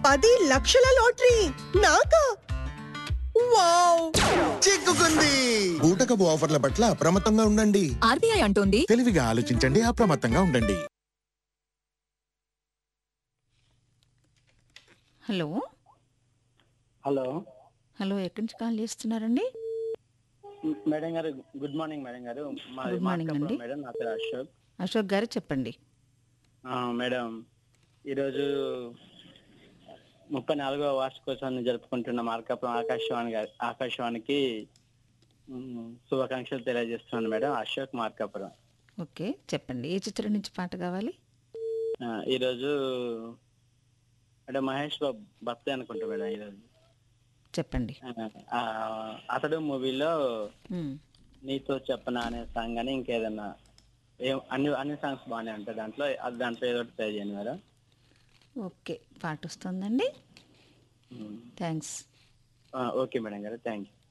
పది లక్షల లాటరీ నాకా వావ్ చిక్కుకుంది బూటకపు ఆఫర్ల పట్ల అప్రమత్తంగా ఉండండి ఆర్బీఐ అంటోంది తెలివిగా ఆలోచించండి అప్రమత్తంగా ఉండండి హలో హలో హలో ఎక్కడి నుంచి కాల్ చేస్తున్నారండి మ్, మేడం గారు గుడ్ మార్నింగ్ మేడం గారు మా Good morning మార్కాపురం అండి. మేడం నా పేరు అశోక్ అశోక్ గారు చెప్పండి ఆ, మేడం ఈరోజు ముప్పై నాలుగవ వార్షికోత్సవాన్ని జరుపుకుంటున్న మార్కాపురం ఆకాశవాణి గారి ఆకాశవాణికి మ్, శుభాకాంక్షలు తెలియజేస్తున్నాను మేడం అశోక్ మార్కాపురం ఓకే చెప్పండి ఏ చిత్రం నుంచి పాట కావాలి ఆ, ఈరోజు మేడం మహేష్ బాబు బర్త్డే అనుకుంటా మేడం ఈరోజు చెప్పండి ఆ, అతడు మూవీలో మ్మ్. నీతో చెప్పనా అనే సాంగ్ అని ఇంకేదన్నా ఏం అన్ని అన్ని సాంగ్స్ బాగానే ఉంటాయి దాంట్లో అది దాంట్లో ఏదో ఒకటి ట్రై చేయండి మేడం ఓకే పాట వస్తుందండి మ్. థ్యాంక్స్ ఆ, ఓకే మేడం గారు థ్యాంక్ యూ